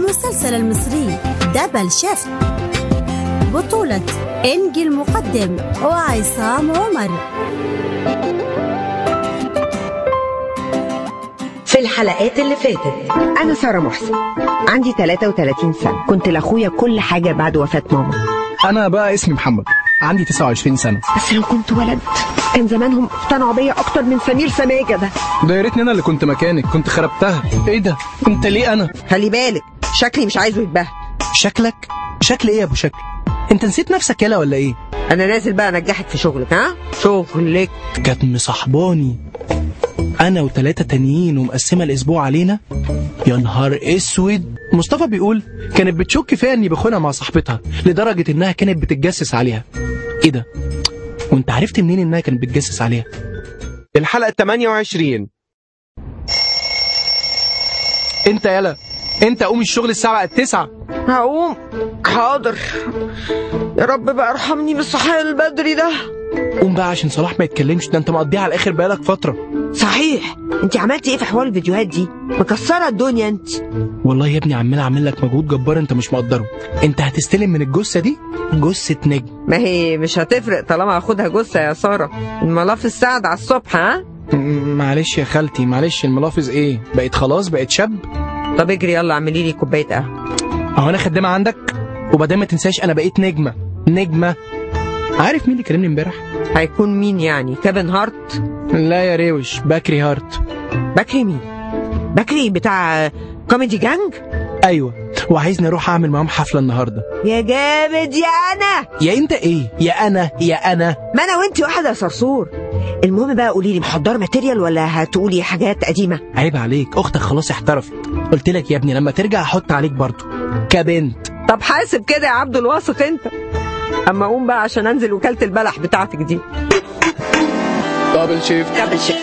المسلسل المصري دبل شيفت بطولة إنجي المقدم وعصام عمر في الحلقات اللي فاتت أنا سارة محسن عندي 33 سنة كنت لأخويا كل حاجة بعد وفاة ماما انا بقى اسمي محمد عندي 29 سنه بس لو كنت ولد كان زمانهم اقتنعوا بيا أكتر من سمير سماجة ده ده يا ريتني انا اللي كنت مكانك كنت خربتها ايه ده انت ليه انا خلي بالك شكلي مش عايزه يتبهدل شكلك شكل ايه يا ابو شكل انت نسيت نفسك يلا ولا ايه أنا نازل بقى أنجحك في شغلك ها شغلك كانت مصاحباني انا وثلاثه تانيين ومقسمه الاسبوع علينا يا نهار اسود مصطفى بيقول كانت بتشك فيا اني بخونها مع صاحبتها لدرجه انها كانت بتتجسس عليها ايه ده وانت عرفت منين انها كانت بتتجسس عليها الحلقة 28 انت يلا انت قوم الشغل الساعه بقت 9 هقوم حاضر يا رب بقى ارحمني من الصحيان البدري ده قوم بقى عشان صلاح ما يتكلمش ده انت مقضيها على الاخر بقالك فتره صحيح انت عملتي ايه في حوار الفيديوهات دي مكسره الدنيا انت والله يا ابني عمال اعمل لك مجهود جبار انت مش مقدره انت هتستلم من الجثه دي جثه نجم ما هي مش هتفرق طالما هاخدها جثه يا ساره الملف السعد على الصبح ها م- معلش يا خالتي معلش الملافظ ايه بقيت خلاص بقيت شاب طب اجري يلا اعملي لي كوبايه قهوه اهو انا خدامه عندك وبعدين ما تنساش انا بقيت نجمه نجمه عارف مين اللي كلمني امبارح هيكون مين يعني كيفن هارت لا يا روش بكري هارت بكري مين بكري بتاع كوميدي جانج ايوه وعايزني اروح اعمل معاهم حفله النهارده يا جامد يا انا يا انت ايه يا انا يا انا ما انا وانت واحده يا صرصور المهم بقى قولي لي محضره ماتيريال ولا هتقولي حاجات قديمه عيب عليك اختك خلاص احترفت قلت لك يا ابني لما ترجع احط عليك برضه كبنت طب حاسب كده يا عبد الواثق انت اما اقوم بقى عشان انزل وكاله البلح بتاعتك دي دبل شيفت دبل شيك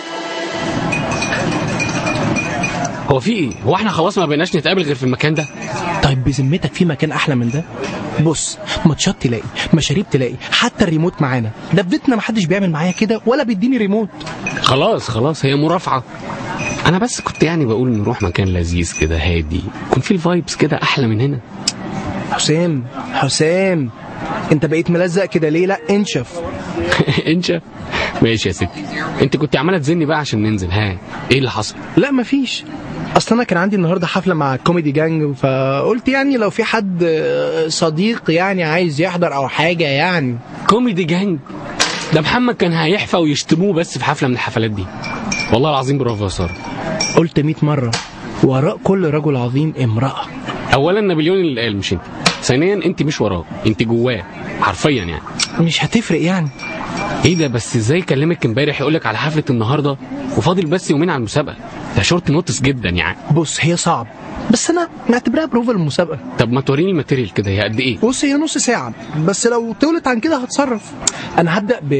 هو في ايه؟ هو احنا خلاص ما بقيناش نتقابل غير في المكان ده؟ طيب بذمتك في مكان احلى من ده بص ماتشات تلاقي مشاريب تلاقي حتى الريموت معانا ده في بيتنا محدش بيعمل معايا كده ولا بيديني ريموت خلاص خلاص هي مرافعة انا بس كنت يعني بقول نروح مكان لذيذ كده هادي يكون فيه الفايبس كده احلى من هنا حسام حسام انت بقيت ملزق كده ليه لا انشف انت ماشي يا ستي انت كنت عماله تزني بقى عشان ننزل ها ايه اللي حصل لا مفيش اصل انا كان عندي النهارده حفله مع كوميدي جانج فقلت يعني لو في حد آه، صديق يعني عايز يحضر او حاجه يعني كوميدي جانج ده محمد كان هيحفى ويشتموه بس في حفله من الحفلات دي والله العظيم برافو يا ساره قلت 100 مره وراء كل رجل عظيم امراه اولا نابليون اللي قال مش انت ثانيا انت مش وراه انت جواه حرفيا يعني مش هتفرق يعني ايه ده بس ازاي كلمك امبارح يقولك على حفله النهارده وفاضل بس يومين على المسابقه ده شورت نوتس جدا يعني بص هي صعب بس انا معتبرها بروفا للمسابقه طب ما توريني الماتيريال كده هي قد ايه بص هي نص ساعة بس لو طولت عن كده هتصرف أنا هبدأ ب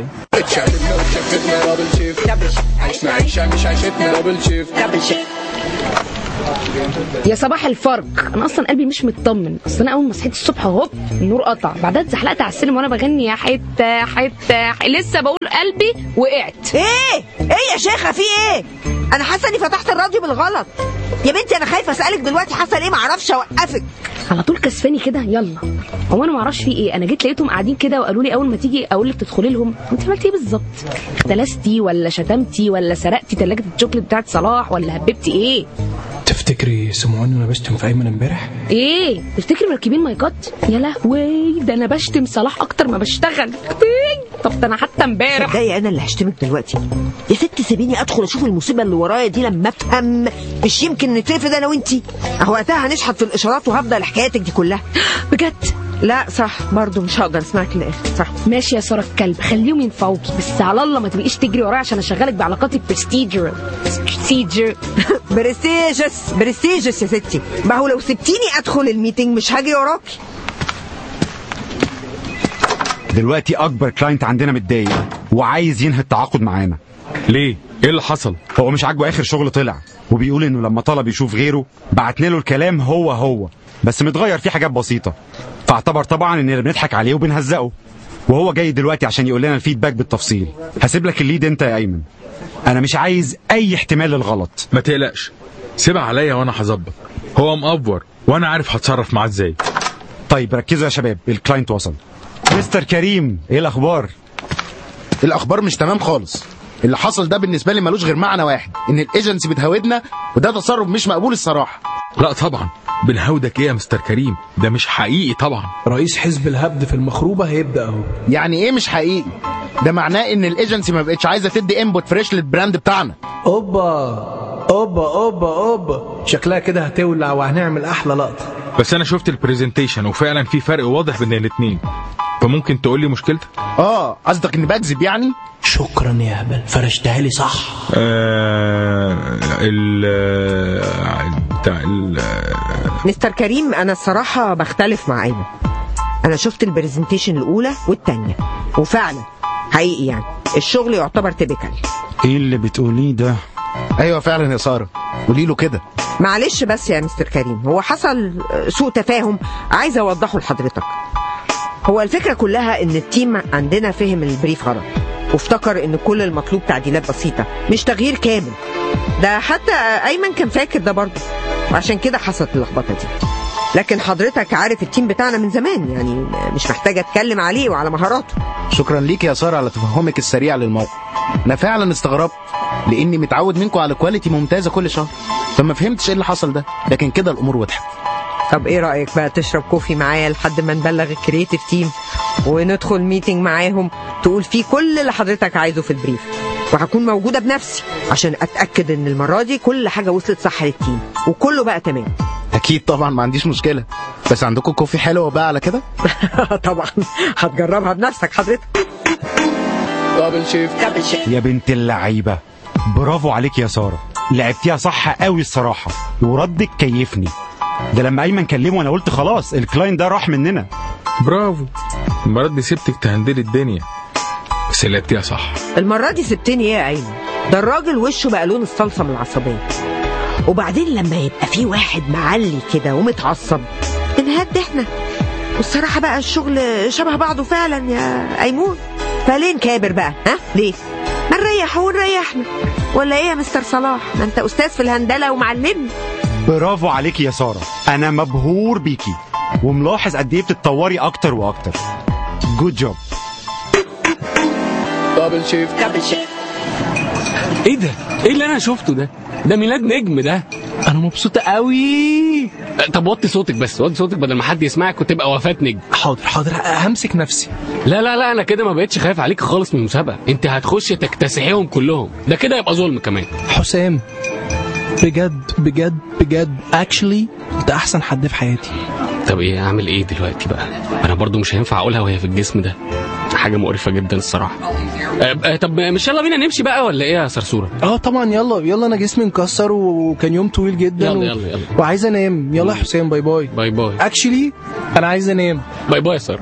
دبل شيك يا صباح الفرق انا اصلا قلبي مش مطمن اصل انا اول ما صحيت الصبح هوب النور قطع بعدها اتزحلقت على السلم وانا بغني يا حته حته ح- لسه بقول قلبي وقعت ايه ايه يا شيخه في ايه انا حاسه اني فتحت الراديو بالغلط يا بنتي انا خايفه اسالك دلوقتي حصل ايه معرفش اوقفك على طول كسفاني كده يلا هو انا ما اعرفش في ايه انا جيت لقيتهم قاعدين كده وقالوا لي اول ما تيجي اقول لك تدخلي لهم انت عملتي ايه بالظبط اختلستي ولا شتمتي ولا سرقتي ثلاجه الشوكليت بتاعت صلاح ولا هببتي ايه تفتكري سمعوني وأنا بشتم في أيمن امبارح؟ ايه تفتكري مركبين مايكات يا لهوي ده انا بشتم صلاح اكتر ما بشتغل إيه؟ طب ده انا حتى امبارح صدقني انا اللي هشتمك دلوقتي يا ست سيبيني ادخل اشوف المصيبه اللي ورايا دي لما افهم مش يمكن نترفد انا وانتي اهو وقتها هنشحت في الاشارات وهفضل حكايتك دي كلها بجد لا صح برضو مش هقدر اسمعك للاخر صح ماشي يا ساره الكلب خليهم ينفعوكي بس على الله ما تبقيش تجري ورايا عشان اشغلك بعلاقاتي برستيجر برستيجر برستيجس برستيجس يا ستي ما هو لو سبتيني ادخل الميتنج مش هاجي وراكي دلوقتي اكبر كلاينت عندنا متضايق وعايز ينهي التعاقد معانا ليه ايه اللي حصل هو مش عاجبه اخر شغل طلع وبيقول انه لما طلب يشوف غيره بعتنا له الكلام هو هو بس متغير فيه حاجات بسيطه فاعتبر طبعا اننا بنضحك عليه وبنهزقه وهو جاي دلوقتي عشان يقول لنا الفيدباك بالتفصيل هسيب لك الليد انت يا ايمن انا مش عايز اي احتمال للغلط ما تقلقش سيبها عليا وانا هظبط هو مأفور وانا عارف هتصرف معاه ازاي طيب ركزوا يا شباب الكلاينت وصل مستر كريم ايه الاخبار الاخبار مش تمام خالص اللي حصل ده بالنسبه لي ملوش غير معنى واحد ان الايجنسي بتهودنا وده تصرف مش مقبول الصراحه لا طبعا بنهودك ايه يا مستر كريم ده مش حقيقي طبعا رئيس حزب الهبد في المخروبة هيبدأ اهو يعني ايه مش حقيقي ده معناه ان الايجنسي ما بقتش عايزه تدي انبوت فريش للبراند بتاعنا اوبا اوبا اوبا اوبا شكلها كده هتولع وهنعمل احلى لقطة بس انا شفت البرزنتيشن وفعلا في فرق واضح بين الاتنين فممكن تقول لي مشكلتك اه قصدك اني بكذب يعني شكرا يا هبل فرشتها لي صح آه ال بتاع ال مستر كريم انا الصراحه بختلف مع ايمن انا شفت البرزنتيشن الاولى والثانيه وفعلا حقيقي يعني الشغل يعتبر تيبيكال ايه اللي بتقوليه ده ايوه فعلا يا ساره قولي له كده معلش بس يا مستر كريم هو حصل سوء تفاهم عايزه اوضحه لحضرتك هو الفكره كلها ان التيم عندنا فهم البريف غلط وافتكر ان كل المطلوب تعديلات بسيطه مش تغيير كامل ده حتى ايمن كان فاكر ده برضه وعشان كده حصلت اللخبطه دي لكن حضرتك عارف التيم بتاعنا من زمان يعني مش محتاجه اتكلم عليه وعلى مهاراته شكرا ليك يا ساره على تفهمك السريع للموقف انا فعلا استغربت لاني متعود منكم على كواليتي ممتازه كل شهر فما فهمتش ايه اللي حصل ده لكن كده الامور وضحت طب ايه رايك بقى تشرب كوفي معايا لحد ما نبلغ الكرييتيف تيم وندخل ميتنج معاهم تقول فيه كل اللي حضرتك عايزه في البريف وهكون موجوده بنفسي عشان اتاكد ان المره دي كل حاجه وصلت صح للتيم وكله بقى تمام اكيد طبعا ما عنديش مشكله بس عندكم كوفي حلو بقى على كده طبعا هتجربها بنفسك حضرتك يا بنت اللعيبه برافو عليك يا ساره لعبتيها صح قوي الصراحه وردك كيفني ده لما ايمن كلمه انا قلت خلاص الكلاين ده راح مننا برافو المرة دي سبتك تهندلي الدنيا بس لعبتيها صح المره دي سبتني ايه يا ايمن ده الراجل وشه بقى لون الصلصه من العصبيه وبعدين لما يبقى في واحد معلي كده ومتعصب نهد احنا والصراحه بقى الشغل شبه بعضه فعلا يا ايمون فليه نكابر بقى ها ليه ما نريح ونريحنا ولا ايه يا مستر صلاح ما انت استاذ في الهندله ومعلمني برافو عليك يا ساره انا مبهور بيكي وملاحظ قد ايه بتتطوري اكتر واكتر جود جوب ايه ده ايه اللي انا شفته ده ده ميلاد نجم ده انا مبسوطة قوي أه، طب وطي صوتك بس وطي صوتك بدل ما حد يسمعك وتبقى وفاة نجم حاضر حاضر همسك نفسي لا لا لا انا كده ما بقتش خايف عليك خالص من المسابقه انت هتخش تكتسحيهم كلهم ده كده يبقى ظلم كمان حسام بجد بجد بجد اكشلي انت احسن حد في حياتي طب ايه اعمل ايه دلوقتي بقى انا برضو مش هينفع اقولها وهي في الجسم ده حاجه مقرفه جدا الصراحه أه، أه، طب مش يلا بينا نمشي بقى ولا ايه يا صرصوره اه طبعا يلا يلا انا جسمي مكسر وكان يوم طويل جدا يلا و... يلا يلا وعايز انام يلا يا حسام باي باي باي باي اكشلي انا عايز انام باي باي يا ساره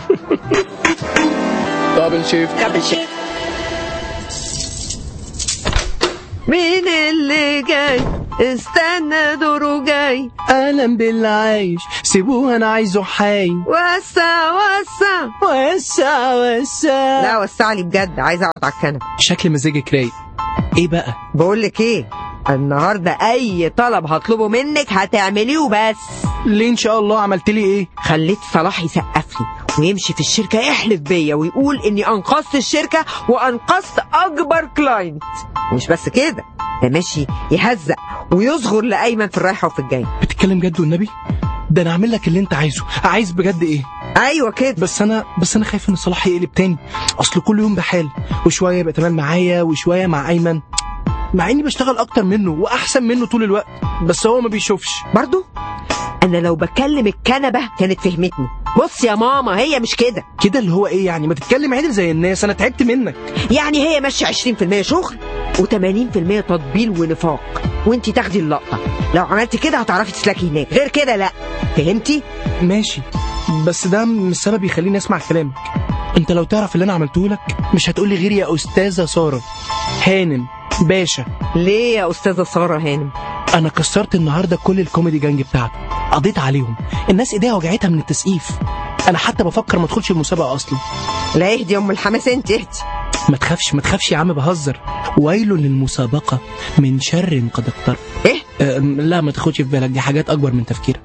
مين اللي جاي استنى دوره جاي اهلا باللي عايش سيبوه انا عايزه حي وسع وسع وسع وسع لا وسع لي بجد عايزه اقعد على الكنبه شكل مزاجك رايق ايه بقى بقول لك ايه النهارده اي طلب هطلبه منك هتعمليه وبس ليه ان شاء الله عملت لي ايه خليت صلاح يسقف لي ويمشي في الشركه يحلف بيا ويقول اني انقذت الشركه وانقذت اكبر كلاينت مش بس كده ده ماشي يهزق ويصغر لايمن في الرايحه وفي الجايه بتتكلم جد والنبي ده انا اعمل لك اللي انت عايزه عايز بجد ايه ايوه كده بس انا بس انا خايف ان صلاح يقلب تاني اصل كل يوم بحال وشويه يبقى تمام معايا وشويه مع ايمن مع اني بشتغل اكتر منه واحسن منه طول الوقت بس هو ما بيشوفش برضو انا لو بكلم الكنبه كانت فهمتني بص يا ماما هي مش كده كده اللي هو ايه يعني ما تتكلم عدل زي الناس انا تعبت منك يعني هي ماشيه 20% شغل و80% تطبيل ونفاق وانتي تاخدي اللقطه لو عملتي كده هتعرفي تسلكي هناك غير كده لا فهمتي ماشي بس ده مش سبب يخليني اسمع كلامك انت لو تعرف اللي انا عملته لك مش هتقولي غير يا استاذه ساره هانم باشا ليه يا استاذه ساره هانم انا كسرت النهارده كل الكوميدي جانج بتاعته قضيت عليهم الناس ايديها وجعتها من التسقيف انا حتى بفكر ما ادخلش المسابقه اصلا لا اهدي يا ام الحماس انت اهدي ما تخافش ما تخافش يا عم بهزر ويل للمسابقة من شر قد اقترب ايه أه لا ما تاخدش في بالك دي حاجات أكبر من تفكيرك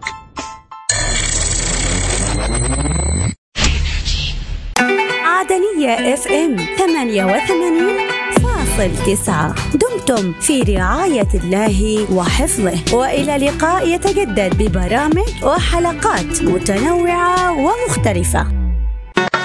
عدنية اف ام 88 فاصل تسعة دمتم في رعاية الله وحفظه وإلى لقاء يتجدد ببرامج وحلقات متنوعة ومختلفة